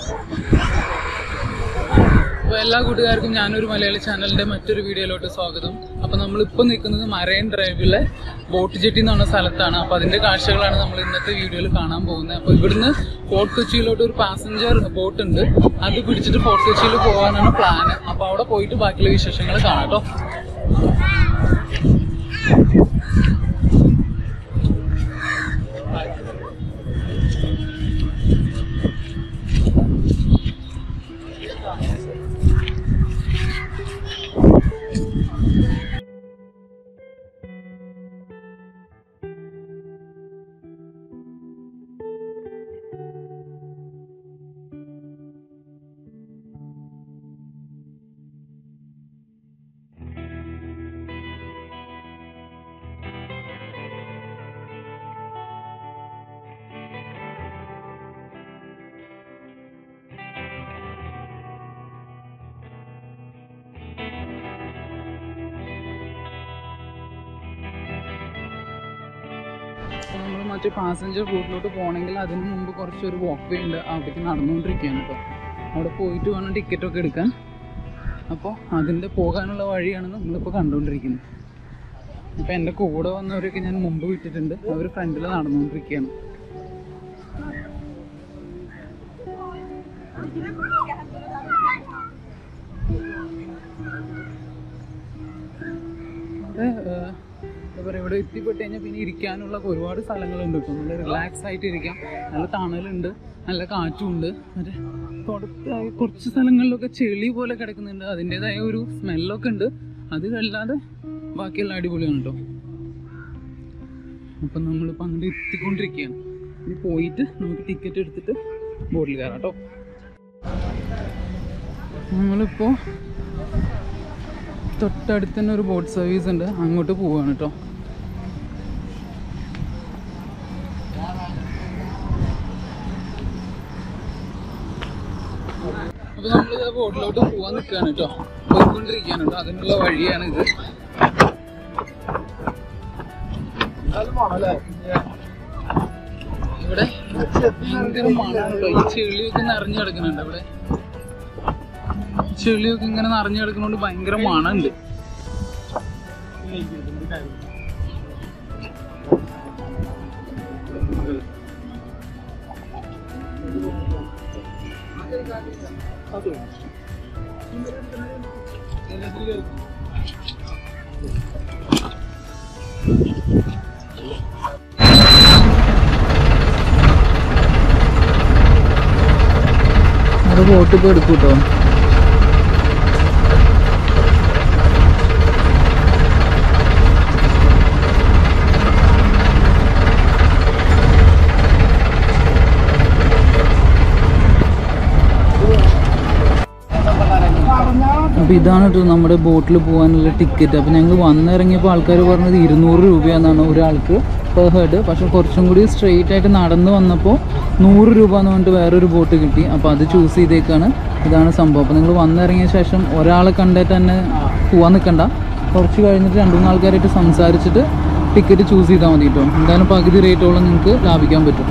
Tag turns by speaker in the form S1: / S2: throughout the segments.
S1: അപ്പോൾ എല്ലാ കൂട്ടുകാർക്കും ഞാനൊരു മലയാളി ചാനലിന്റെ മറ്റൊരു വീഡിയോയിലോട്ട് സ്വാഗതം അപ്പോൾ നമ്മളിപ്പോൾ നിൽക്കുന്നത് മറൈൻ ഡ്രൈവിലെ ബോട്ട് ജെട്ടി എന്ന് പറഞ്ഞ സ്ഥലത്താണ് അപ്പോൾ അതിന്റെ കാഴ്ചകളാണ് നമ്മൾ ഇന്നത്തെ വീഡിയോയിൽ കാണാൻ പോകുന്നത് അപ്പോൾ ഇവിടുന്ന് ഫോർട്ട് കൊച്ചിയിലോട്ട് ഒരു പാസഞ്ചർ ബോട്ട് ഉണ്ട് അത് പിടിച്ചിട്ട് ഫോർട്ട് കൊച്ചിയിൽ പോകാനാണ് പ്ലാൻ അപ്പോൾ അവിടെ പോയിട്ട് ബാക്കിയുള്ള വിശേഷങ്ങൾ കാണാം കേട്ടോ നമ്മൾ മറ്റേ പാസഞ്ചർ ബോട്ടിലോട്ട് പോകണമെങ്കിൽ അതിന് മുമ്പ് കുറച്ചൊരു വാക്ക് വേ ഉണ്ട് അവിടേക്ക് നടന്നുകൊണ്ടിരിക്കുകയാണ് കേട്ടോ അവിടെ പോയിട്ട് വേണം ടിക്കറ്റ് ഒക്കെ എടുക്കാൻ അപ്പോൾ അതിൻ്റെ പോകാനുള്ള വഴിയാണ് നമ്മളിപ്പോൾ കണ്ടുകൊണ്ടിരിക്കുന്നത് അപ്പോൾ എൻ്റെ കൂടെ വന്നവരൊക്കെ ഞാൻ മുമ്പ് വിട്ടിട്ടുണ്ട് അവർ ഫ്രണ്ടിൽ നടന്നുകൊണ്ടിരിക്കുകയാണ് ഇവിടെ ഏഹ്, എന്താ പറയുക ഇവിടെ എത്തിപ്പെട്ട് കഴിഞ്ഞാൽ പിന്നെ ഇരിക്കാനുള്ള ഒരുപാട് സ്ഥലങ്ങളുണ്ട് ഇപ്പോൾ നല്ല റിലാക്സ് ആയിട്ട് ഇരിക്കാം നല്ല തണലുണ്ട് നല്ല കാറ്റുമുണ്ട് മറ്റേ പുറത്തായി കുറച്ച് സ്ഥലങ്ങളിലൊക്കെ ചെളി പോലെ കിടക്കുന്നുണ്ട് അതിൻ്റെതായ ഒരു സ്മെല്ലൊക്കെ ഉണ്ട് അതിലല്ലാതെ ബാക്കിയെല്ലാം അടിപൊളിയാണ് കേട്ടോ അപ്പം നമ്മളിപ്പോൾ അങ്ങോട്ട് എത്തിക്കൊണ്ടിരിക്കുകയാണ് ഇനി പോയിട്ട് നമുക്ക് ടിക്കറ്റ് എടുത്തിട്ട് ബോട്ടിൽ കയറാം കേട്ടോ നമ്മളിപ്പോൾ തൊട്ടടുത്ത് തന്നെ ഒരു ബോട്ട് സർവീസ് ഉണ്ട് അങ്ങോട്ട് പോവാണ് കേട്ടോ അപ്പൊ നമ്മൾ ബോട്ടിലോട്ട് പോവാൻ നിൽക്കുകയാണ് കേട്ടോ പോയിക്കൊണ്ടിരിക്കുകയാണ് കേട്ടോ അതിനുള്ള വഴിയാണ് ഇത് ഇവിടെ ഭയങ്കര മണമാണ് കേട്ടോ ഈ ചെളിയൊക്കെ നിറഞ്ഞു കിടക്കുന്നുണ്ട് ഇവിടെ ചെളിയൊക്കെ ഇങ്ങനെ നിറഞ്ഞു കിടക്കുന്നോണ്ട് ഭയങ്കര മണമുണ്ട് അത് ബോട്ട് ഇപ്പോൾ എടുക്കും കേട്ടോ അപ്പോൾ ഇതാണ് കേട്ടോ നമ്മുടെ ബോട്ടിൽ പോകാനുള്ള ടിക്കറ്റ് അപ്പോൾ ഞങ്ങൾ വന്നിറങ്ങിയപ്പോൾ ആൾക്കാർ പറഞ്ഞത് ഇരുന്നൂറ് രൂപയാണെന്നാണ് ഒരാൾക്ക് പെർ ഹെഡ് പക്ഷെ കുറച്ചും കൂടി സ്ട്രെയിറ്റ് ആയിട്ട് നടന്ന് വന്നപ്പോൾ നൂറ് രൂപ എന്ന് പറഞ്ഞിട്ട് വേറൊരു ബോട്ട് കിട്ടി അപ്പോൾ അത് ചൂസ് ചെയ്തേക്കാണ് ഇതാണ് സംഭവം അപ്പോൾ നിങ്ങൾ വന്നിറങ്ങിയ ശേഷം ഒരാളെ കണ്ടിട്ട് തന്നെ പോകാൻ നിൽക്കണ്ട കുറച്ച് കഴിഞ്ഞിട്ട് രണ്ട് മൂന്ന് ആൾക്കാരായിട്ട് സംസാരിച്ചിട്ട് ടിക്കറ്റ് ചൂസ് ചെയ്താൽ മതി കേട്ടോ എന്തായാലും പകുതി റേറ്റോളം നിങ്ങൾക്ക് ലാഭിക്കാൻ പറ്റും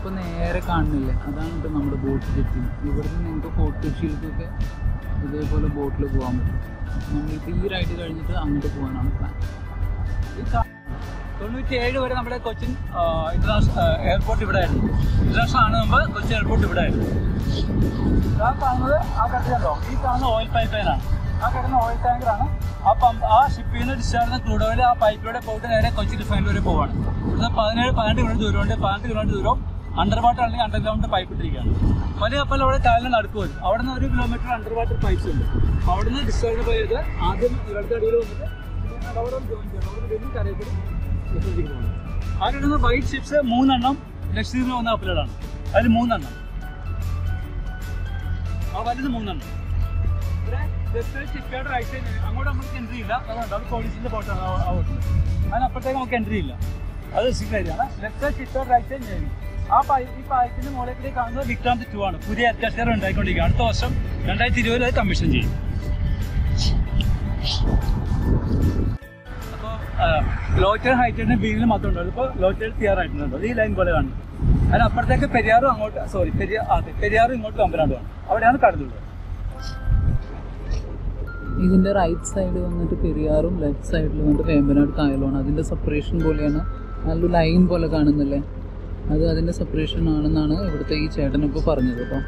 S1: ഇപ്പോൾ നേരെ കാണുന്നില്ലേ അതാണ് കേട്ടോ നമ്മുടെ ബോട്ട് ജെട്ടി ഇവിടുന്ന് നിങ്ങൾക്ക് ഫോർട്ട് കൊച്ചിയിലേക്കൊക്കെ ഇതേപോലെ ബോട്ടിൽ പോകാൻ പറ്റും അപ്പോൾ നമ്മളിപ്പോൾ ഈ റൈഡ് കഴിഞ്ഞിട്ട് അങ്ങോട്ട് പോകാനാണ് പ്ലാൻ
S2: തൊണ്ണൂറ്റി ഏഴ് വരെ നമ്മുടെ കൊച്ചിൻ ഇന്റർനാഷണൽ എയർപോർട്ട് ഇവിടെ ആയിരുന്നു ഇന്റർനാഷണൽ ആണ് മുമ്പ് കൊച്ചിൻ എയർപോർട്ട് ഇവിടെ ആയിരുന്നു ആ കാണുന്നത് ആ കണ്ടോ ഈ കാണുന്ന ഓയിൽ പൈപ്പ് ലൈനാണ് ആ കിടന്ന ഓയിൽ ടാങ്കറാണ് ആ പമ്പ് ആ ഷിപ്പിൽ നിന്ന് ഡിസ്ചാർജ് ക്രൂഡ് ഓയിൽ ആ പൈപ്പിലൂടെ പോയിട്ട് നേരെ കൊച്ചി റിഫൈനറി വരെ പോവാണ് ഇവിടുന്ന് പതിനേഴ് പതിനെട്ട് കിലോമീറ്റർ ദൂരമുണ്ട് പതിനെട്ട് കിലോമീറ്റർ ദൂരം അണ്ടർ വാട്ടർ അല്ലെങ്കിൽ അണ്ടർഗ്രൗണ്ട് പൈപ്പ് ഇട്ടിരിക്കുകയാണ് വലിയ കപ്പൽ അവിടെ കാലിന് നടുക്ക് വരും അവിടെ നിന്ന് ഒരു കിലോമീറ്റർ അണ്ടർ വാട്ടർ പൈപ്പ്സ് ഉണ്ട് അപ്പോൾ അവിടെ നിന്ന് ഡിസ്ചാർജ് പോയത് ആദ്യം ഇവിടുത്തെ അടിയിൽ വന്നിട്ട് പിന്നെ അവിടെ ജോയിൻ ചെയ്യണം അവിടെ വലിയ കരയിൽ ആ കിടന്ന വൈറ്റ് ഷിപ്സ് മൂന്നെണ്ണം ലക്ഷദ്വീപിൽ വന്ന കപ്പലുകളാണ് അതിൽ മൂന്നെണ്ണം ആ വലുത് മൂന്നെണ്ണം ഇവിടെ ജസ്റ്റ് ഷിപ്പ്യാർഡ് റൈറ്റ് സൈഡ് അങ്ങോട്ട് നമുക്ക് എൻട്രി ഇല്ല അതുകൊണ്ട് അത് പോലീസിന്റെ ബോട്ടാണ് ആ ബോട്ടിൽ അതിനപ്പുറത്തേക്ക് നമുക്ക് എൻട്രി ഇല്ല അത് സിഗ്നലാണ് left side shipyard right side navy ആ പൈപ്പ് ഈ പൈപ്പിന്റെ മുകളിലേക്ക് കാണുന്നത് വിക്രാന്ത് ടു ആണ് പുതിയ എയർക്രാഫ്റ്റ് ഉണ്ടായിക്കൊണ്ടിരിക്കുക അടുത്ത വർഷം രണ്ടായിരത്തി ഇരുപതിൽ അത് കമ്മീഷൻ ചെയ്യും അപ്പോൾ ലോറ്റർ ഹൈറ്റിന്റെ ബീലിന് മാത്രം ഉണ്ടാവും ഇപ്പോൾ ലോറ്റർ ക്ലിയർ ആയിട്ടുണ്ട് ഈ ലൈൻ പോലെ കാണുന്നത് അതിനപ്പുറത്തേക്ക് പെരിയാറും അങ്ങോട്ട് സോറി പെരിയാർ അതെ പെരിയാറും ഇങ്ങോട്ട് കമ്പനാണ്ടുമാണ് അവിടെയാണ് കടലുള്ളത്
S1: ഇതിൻ്റെ റൈറ്റ് സൈഡ് വന്നിട്ട് പെരിയാറും ലെഫ്റ്റ് സൈഡിൽ വന്നിട്ട് വേമ്പനാട് കായലുമാണ് അതിൻ്റെ സെപ്പറേഷൻ പോലെയാണ് നല്ലൊരു ലൈൻ പോലെ കാണുന്നില്ലേ അത് അതിൻ്റെ സെപ്പറേഷൻ ആണെന്നാണ് ഇവിടുത്തെ ഈ ചേട്ടൻ ഇപ്പോൾ പറഞ്ഞത് കേട്ടോ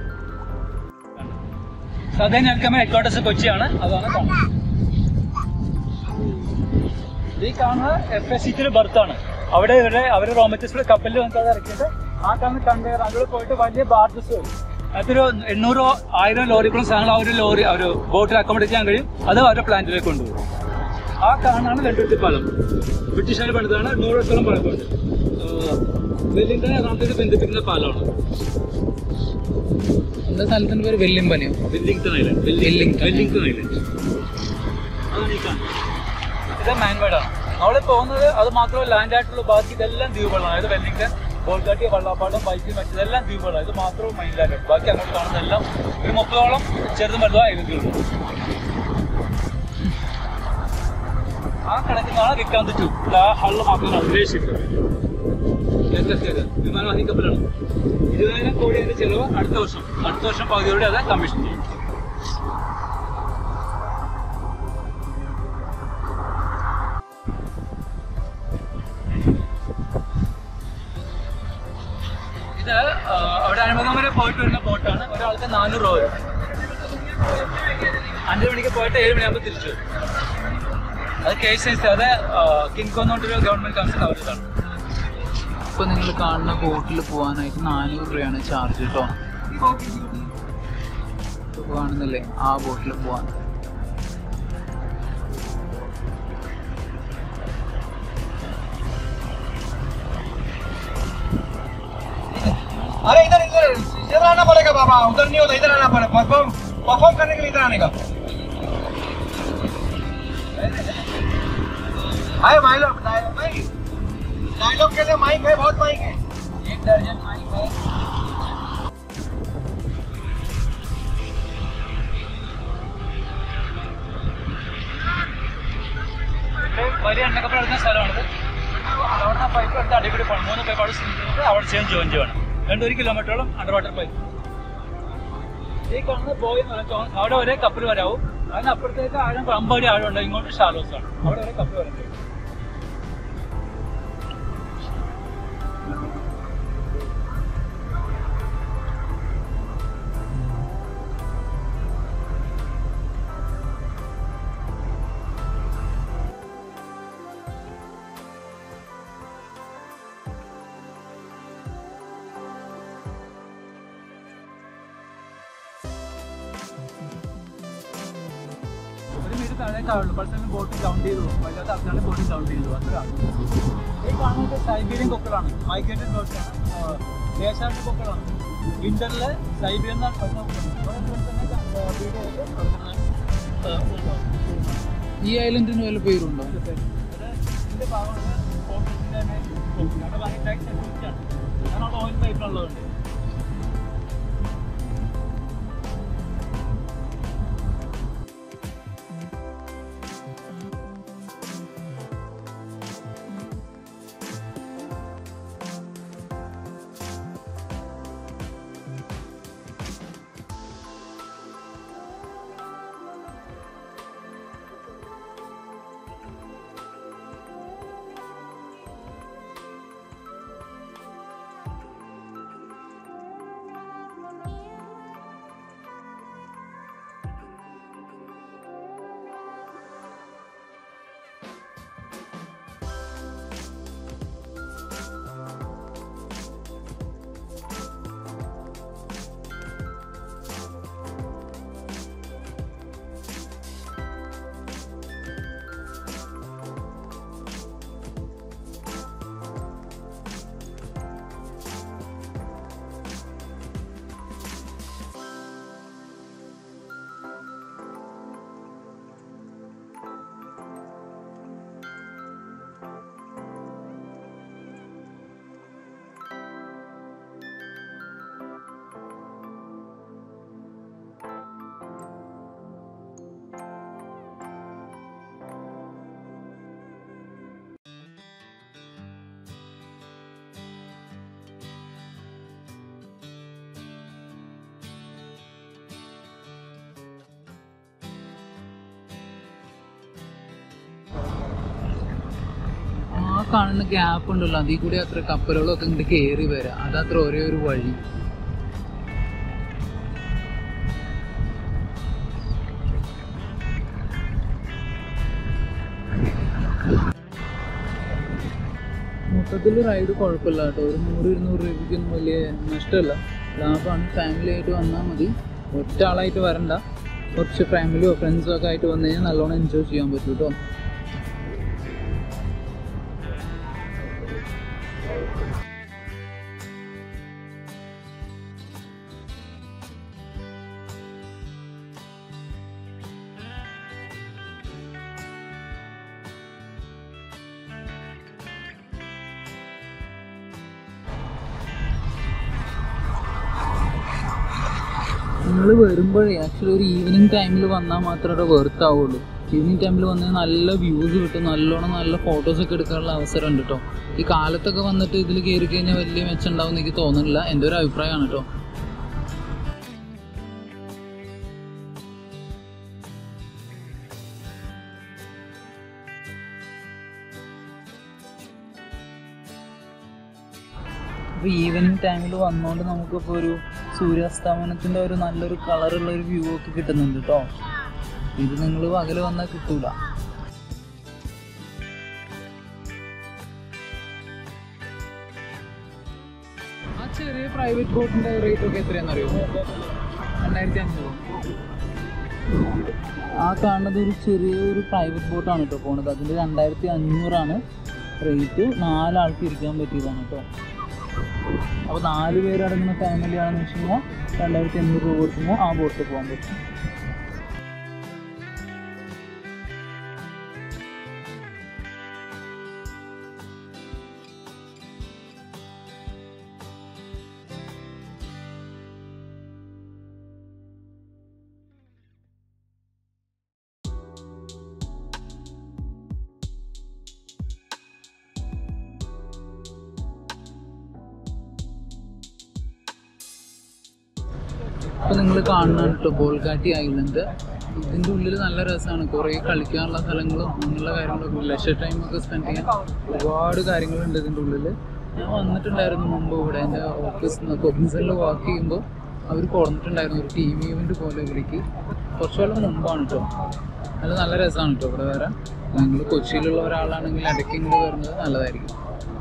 S2: സദേൺ എൽക്കമ ഹെഡ്ക്വാർട്ടേഴ്സ് കൊച്ചിയാണ് അതാണ് കാണുന്നത് ഈ കാണുന്നത് എഫ് എസ് സിറ്റിയുടെ ബർത്താണ് അവിടെ ഇവരുടെ അവരുടെ റോ മെറ്റീരിയൽസ് കപ്പലിൽ വന്നിട്ട് അത് ഇറക്കിയിട്ട് ആ കാണുന്ന കണ്ടെയ്നർ അതിലൂടെ പോയിട്ട് വലിയ ബാർജസ് വരും അതൊരു എണ്ണൂറോ ആയിരം ലോറികളും സാധനങ്ങൾ ആ ഒരു ലോറി ആ ഒരു ബോട്ടിൽ അക്കോമഡേറ്റ് ചെയ്യാൻ കഴിയും അത് അവരുടെ പ്ലാന്റിലേക്ക് കൊണ്ടുപോകും ആ കാണാണ് വെണ്ടുരുത്തി പാലം ബ്രിട്ടീഷുകാർ പണിതാണ് നൂറ് വർഷത്തോളം പഴക്കമുണ്ട് വെല്ലിംഗ്ടൺ എറണാകുളത്തേക്ക് ബന്ധിപ്പിക്കുന്ന പാലമാണ്
S1: എന്താ സ്ഥലത്തിൻ്റെ പേര് വെല്ലിമ്പനയോ
S2: Wellington Island
S1: Wellington.
S2: Wellington Island അതാണ് ഈ കാണുന്നത് ഇത് മാൻവേഡാണ് അവിടെ പോകുന്നത് അത് മാത്രമല്ല ലാൻഡ് ആയിട്ടുള്ള ബാക്കി ഇതെല്ലാം ദ്വീപുകളാണ് അതായത് വെല്ലിംഗ്ടൺ ബോൾഗാട്ടി വള്ളപ്പാടം ബൈക്കി മറ്റതെല്ലാം ദ്വീപുകളാണ് ഇത് മാത്രം മൈൻ ലാൻഡ് ബാക്കി അങ്ങോട്ട് കാണുന്നതെല്ലാം ഒരു മുപ്പതോളം ചെറുതും വലുതും ഐലൻഡുകളുണ്ട് ആ കിടക്കുന്നതാണ് വിക്രാന്ത് ടു ആ ഹള്ള് മാത്രമാണ് ഉദ്ദേശിച്ചത് വിമാനവാഹി കപ്പലാണ് ഇരുപതിനായിരം കോടി അതിന്റെ ചെലവ് അടുത്ത വർഷം അടുത്ത വർഷം പകുതിയോടെ അത് കമ്മീഷൻ ചെയ്യും ഇത് ആ, അവിടെ അനുഭവം വരെ പോയിട്ട് വരുന്ന ബോട്ടാണ് ഒരാൾക്ക് നാനൂറ് രൂപ വരും അഞ്ച് മണിക്ക് പോയിട്ട് ഏഴ് മണിയാകുമ്പോൾ തിരിച്ചു വരും അത് കെ എസ് ഐ സി അത് കിൻകോ എന്ന് പറഞ്ഞൊരു ഗവൺമെന്റ് കൺസേൺ അവരുതാണ്
S1: ഇപ്പോൾ നിങ്ങൾ കാണുന്ന ബോട്ടിൽ പോകാനായിട്ട് നാനൂറ് രൂപയാണ് ചാർജ് കേട്ടോ ഇപ്പോൾ കാണുന്നില്ലേ ആ ബോട്ടിൽ പോകാൻ
S3: अरे इधर इधर इधर आना पड़ेगा बाबा उधर नहीं होता इधर आना पड़ेगा परफॉर्म परफॉर्म करने के लिए इधर आने का हाय भाई लोग डायलॉग भाई डायलॉग के लिए माइक है बहुत माइक है एक दर्जन माइक है
S2: ഇവിടെ വലിയ എണ്ണക്കപ്പൽ എടുക്കുന്ന സ്ഥലമാണിത് അവിടെ പൈപ്പ് എടുത്ത് അടിപൊളി പോകണം മൂന്ന് പൈപ്പ് അവിടെ ചെയ്തിട്ട് അവിടെ ചെയ്യാൻ ജോയിൻ ചെയ്യണം രണ്ട് ഒരു കിലോമീറ്ററോളം അണ്ടർ വാട്ടർ പൈപ്പ് ഈ കാണുന്ന ബോയ് എന്ന് പറഞ്ഞാൽ അവിടെ വരെ കപ്പൽ വരാവും അതിനപ്പുറത്തേക്ക് ആഴം അമ്പടി ആഴം ഉണ്ട് ഇങ്ങോട്ട് ഷാലോസ് ആണ് അവിടെ വരെ കപ്പൽ വരാൻ കഴിയും ഒരു മീറ്റർ താഴേക്കാവുള്ളൂ പക്ഷേ ബോട്ട് കൗണ്ട് ചെയ്തു വല്ലാത്ത ആൾക്കാരുടെ ബോട്ട് കൗണ്ട് ചെയ്തു അത്രയാണ് ഈ കാണുന്നത് സൈബീരിയൻ കൊക്കളാണ് മൈഗ്രേറ്റഡ് ബോട്ടാണ് ദേശാടന കൊക്കളാണ് വിന്ററിൽ സൈബീരിയൻ എന്നാണ് പറഞ്ഞ
S1: ഈ ഐലൻഡിന് വല്ല പേരുണ്ടോ
S2: ഇതിന്റെ ഭാഗമാണ് അവിടെ ഭയങ്കര ടൈറ്റ് സെക്യൂരിറ്റിയാണ് കാരണം അവിടെ ഓയിൽ പൈപ്പിലുള്ളതുകൊണ്ട്
S1: കാണുന്ന ഗ്യാപ്പ് ഉണ്ടല്ലോ അതിൽ കൂടി അത്ര കപ്പലുകളൊക്കെ ഇങ്ങോട്ട് കയറി വരാം അതത്ര ഒരേ ഒരു വഴി മൊത്തത്തിൽ റൈഡ് കുഴപ്പമില്ല കേട്ടോ ഒരു നൂറ് ഇരുന്നൂറ് രൂപയ്ക്കൊന്നും വലിയ നഷ്ടമല്ല ലാഭമാണ് ഫാമിലി ആയിട്ട് വന്നാൽ മതി ഒറ്റ ആളായിട്ട് വരണ്ട കുറച്ച് ഫാമിലിയോ ഫ്രണ്ട്സോ ഒക്കെ ആയിട്ട് വന്നു കഴിഞ്ഞാൽ നല്ലോണം എൻജോയ് ചെയ്യാൻ പറ്റും കേട്ടോ നിങ്ങൾ വരുമ്പോഴേ ആക്ച്വലി ഒരു ഈവനിങ് ടൈമിൽ വന്നാൽ മാത്രമേ വെർത്ത് ആവുള്ളൂ ഈവനിങ് ടൈമിൽ വന്നാൽ നല്ല വ്യൂസ് കിട്ടും നല്ലോണം നല്ല ഫോട്ടോസ് ഒക്കെ എടുക്കാനുള്ള അവസരം ഉണ്ട് കേട്ടോ ഈ കാലത്തൊക്കെ വന്നിട്ട് ഇതിൽ കയറി കഴിഞ്ഞാൽ വലിയ മെച്ചം ഉണ്ടാവും എനിക്ക് തോന്നുന്നില്ല എൻ്റെ ഒരു അഭിപ്രായമാണ് കേട്ടോ ഇപ്പോൾ ഈവനിങ് ടൈമിൽ വന്നുകൊണ്ട് നമുക്കിപ്പോൾ ഒരു സൂര്യാസ്തമനത്തിൻ്റെ ഒരു നല്ലൊരു കളറുള്ള ഒരു വ്യൂ ഒക്കെ കിട്ടുന്നുണ്ട് കേട്ടോ ഇത് നിങ്ങൾ പകൽ വന്നാൽ കിട്ടൂല ആ ചെറിയ പ്രൈവറ്റ് ബോട്ടിൻ്റെ റേറ്റ് ഒക്കെ എത്രയാണെന്ന് അറിയുമോ രണ്ടായിരത്തി അഞ്ഞൂറ് ആ കാണുന്നത് ഒരു ചെറിയൊരു പ്രൈവറ്റ് ബോട്ടാണ് കേട്ടോ പോണത് അതിൻ്റെ രണ്ടായിരത്തി അഞ്ഞൂറാണ് റേറ്റ് നാലാൾക്ക് ഇരിക്കാൻ പറ്റിയതാണ് കേട്ടോ അപ്പോൾ നാല് പേരടങ്ങുന്ന ഫാമിലി ആണെന്ന് വെച്ച് കഴിഞ്ഞാൽ രണ്ടായിരത്തി അഞ്ഞൂറ് രൂപ കൊടുക്കുമ്പോൾ ആ ബോട്ടിൽ പോകാൻ പറ്റും ഇപ്പൊ നിങ്ങൾ കാണുന്നതാണ് കേട്ടോ ബോൾഗാട്ടി ഐലൻഡ് ഇതിന്റെ ഉള്ളിൽ നല്ല രസമാണ് കുറേ കളിക്കാനുള്ള സ്ഥലങ്ങളും അങ്ങനെയുള്ള കാര്യങ്ങളൊക്കെ ലെഷർ ടൈം ഒക്കെ സ്പെൻഡ് ചെയ്യാൻ ഒരുപാട് കാര്യങ്ങളുണ്ട് ഇതിന്റെ ഉള്ളിൽ ഞാൻ വന്നിട്ടുണ്ടായിരുന്നു മുമ്പ് ഇവിടെ എൻ്റെ ഓഫീസിൽ നിന്ന് കൊബിൻസണിൽ വർക്ക് ചെയ്യുമ്പോൾ അവർ കൊടുത്തിട്ടുണ്ടായിരുന്നു ഒരു ടീം ഈവെന്റ് പോലെ ഇവിടേക്ക് കുറച്ച് കൊല്ലം മുമ്പാണ് കേട്ടോ അത് നല്ല രസമാണ് കേട്ടോ ഇവിടെ വരാൻ നിങ്ങൾ കൊച്ചിയിലുള്ള ഒരാളാണെങ്കിൽ ഇടയ്ക്ക് ഇങ്ങോട്ട് വരുന്നത് നല്ലതായിരിക്കും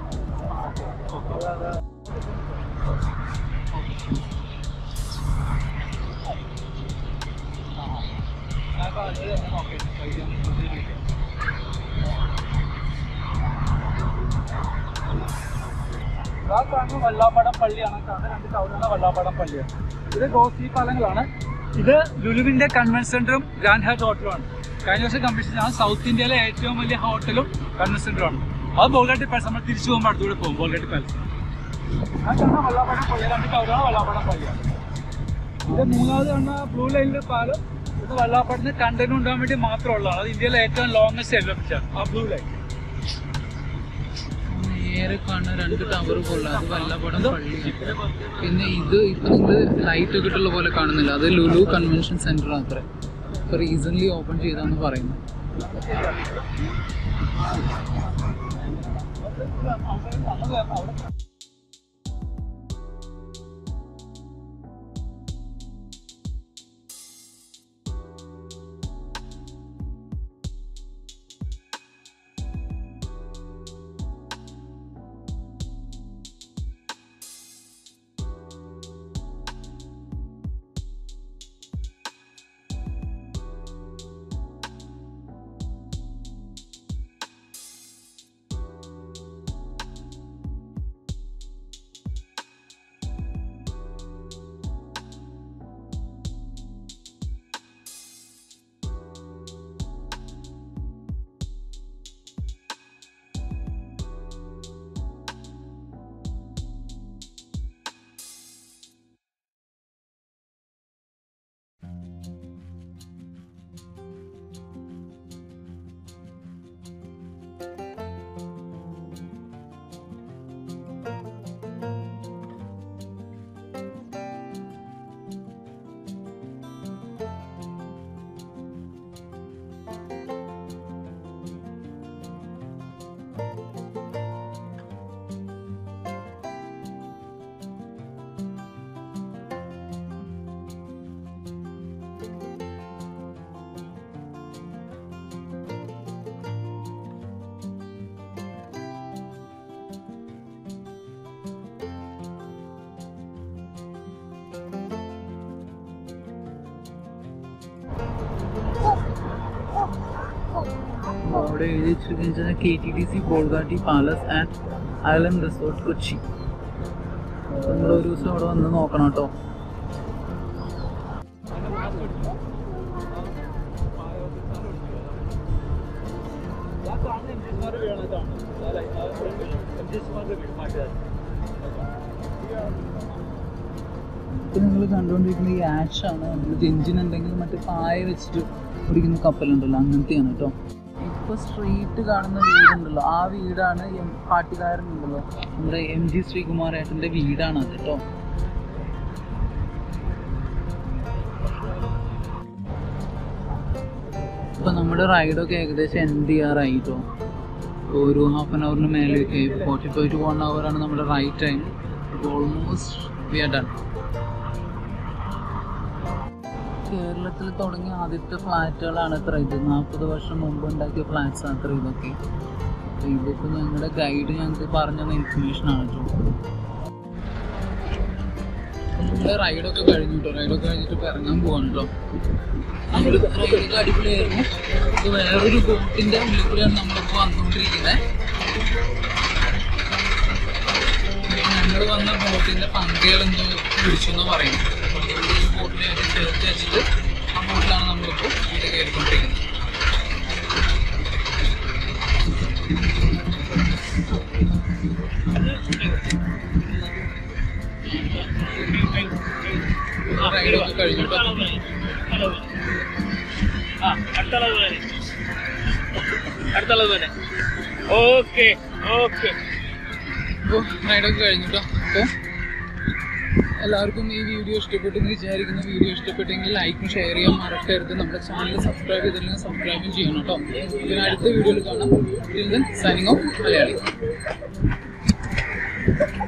S2: ആ കാണുന്ന വല്ലാപ്പടം പള്ളിയാണ് കാണുന്ന രണ്ട് കൗരുന്ന വല്ലാപ്പടം പള്ളിയാണ് ഇത് ഗോസി പാലങ്ങളാണ് ഇത് ലുലുവിന്റെ കൺവെൻഷൻ സെന്ററും ഗ്രാൻഡ് ഹാറ്റ് ഹോട്ടലുമാണ് കഴിഞ്ഞ വർഷം കമ്മീഷൻ ആണ് സൗത്ത് ഇന്ത്യയിലെ ഏറ്റവും വലിയ ഹോട്ടലും കൺവെൻഷൻ സെന്ററുമാണ് അത് ബോൾഗാട്ടി പാലസ് നമ്മൾ തിരിച്ചു പോകുമ്പോൾ അടുത്തൂടെ പോകും ബോൾഗാട്ടി പാലസ് ആ കാണുന്ന വല്ലാപ്പടം പള്ളി രണ്ട് കൗരാണ് വല്ലാപ്പടം പള്ളിയാണ് ഇത് മൂന്നാമത് കാണുന്ന ബ്ലൂ ലൈനിലെ പാലം ഇത് വല്ലാപ്പടത്തിന് കണ്ടന്റ് ഉണ്ടാകാൻ വേണ്ടി മാത്രമുള്ളതാണ് അത് ഇന്ത്യയിലെ ഏറ്റവും ലോങ്സ്റ്റ് എലിവേഷനാണ് ആ ബ്ലൂ ലൈൻ
S1: നേരെ കാണുന്ന രണ്ട് ടവർ പോലെ അത് വല്ലപടം പള്ളിയാണ് പിന്നെ ഇത് ഇപ്പൊ നിങ്ങൾ ലൈറ്റ് ഒക്കെ ഇട്ടുള്ള പോലെ കാണുന്നില്ല അത് ലുലു കൺവെൻഷൻ സെന്റർ അത്ര ഇപ്പൊ റീസെന്റ് ഓപ്പൺ ചെയ്താന്ന് പറയുന്നത് അവിടെ എഴുതി വെച്ചിരിക്കുന്നത് K T D C Bolgatty palace and island resort Kochi നിങ്ങൾ ഒരു ദിവസം അവിടെ വന്ന് നോക്കണം കേട്ടോ ഇപ്പൊ നിങ്ങൾ കണ്ടുകൊണ്ടിരിക്കുന്ന ഈ ആഷ് ആണ് നമ്മൾ എഞ്ചിൻ എന്തെങ്കിലും മറ്റേ പായ വെച്ചിട്ട് ഓടിക്കുന്ന കപ്പലുണ്ടല്ലോ അങ്ങനത്തെയാണ് കേട്ടോ ഇപ്പൊ സ്ട്രീറ്റ് കാണുന്ന വീടുണ്ടല്ലോ ആ വീടാണ് എം പാട്ടുകാരനുണ്ടല്ലോ നമ്മുടെ എം ജി ശ്രീകുമാരേട്ടന്റെ വീടാണ് അത് കേട്ടോ ഇപ്പൊ നമ്മുടെ റൈഡൊക്കെ ഏകദേശം എൻഡ് ചെയ്യാറായി കേട്ടോ ഒരു ഹാഫ് ആൻ അവറിന് മേലെ forty five to one hour ആണ് നമ്മുടെ right time almost we are done കേരളത്തിൽ തുടങ്ങിയ ആദ്യത്തെ ഫ്ലാറ്റുകളാണ് ഇത്ര ഇത് നാൽപ്പത് വർഷം മുമ്പ് ഉണ്ടാക്കിയ ഫ്ലാറ്റ്സ് ആണ് അത്ര ഇതൊക്കെ അപ്പൊ ഇതിപ്പോ ഞങ്ങളുടെ ഗൈഡ് ഞങ്ങൾക്ക് പറഞ്ഞു തന്ന ഇൻഫർമേഷൻ ആണ് കേട്ടോ നമ്മുടെ റൈഡൊക്കെ കഴിഞ്ഞു കേട്ടോ റൈഡൊക്കെ കഴിഞ്ഞിട്ട് ഇപ്പൊ ഇറങ്ങാൻ പോവാണ് കേട്ടോ നമ്മുടെ റൈഡൊക്കെ അടിപൊളിയായിരുന്നു ഇത് വേറൊരു ബോട്ടിന്റെ ഉള്ളിൽ കൂടെയാണ് നമ്മളിപ്പോ വന്നുകൊണ്ടിരിക്കുന്നത് ഞങ്ങൾ വന്ന ബോട്ടിന്റെ പങ്കുകളെന്തോ പിടിച്ചു എന്ന് പറയും അതുകൊണ്ട് ഈ ബോട്ടിലായിട്ട് ചേർത്ത് വെച്ചിട്ട് ആ ബോട്ടിലാണ് നമ്മളിപ്പോൾ ഇത് കയറിക്കൊണ്ടിരിക്കുന്നത് റൈഡൊക്കെ കഴിഞ്ഞിട്ടോ
S2: ആ അടുത്തുള്ളത് വരെ അടുത്തുള്ളത് വരെ ഓക്കെ ഓക്കെ
S1: അപ്പോൾ റൈഡൊക്കെ കഴിഞ്ഞിട്ടോ അപ്പോൾ എല്ലാവർക്കും ഈ വീഡിയോ ഇഷ്ടപ്പെട്ടു എന്ന് വിചാരിക്കുന്ന വീഡിയോ ഇഷ്ടപ്പെട്ടെങ്കിൽ ലൈക്കും ഷെയർ ചെയ്യാൻ മറക്കരുത് നമ്മുടെ ചാനൽ സബ്സ്ക്രൈബ് ചെയ്തില്ലെങ്കിൽ സബ്സ്ക്രൈബും ചെയ്യണം കേട്ടോ ഇതിന് അടുത്ത വീഡിയോയിൽ കാണാം സൈനിങ് ഓഫ് മലയാളി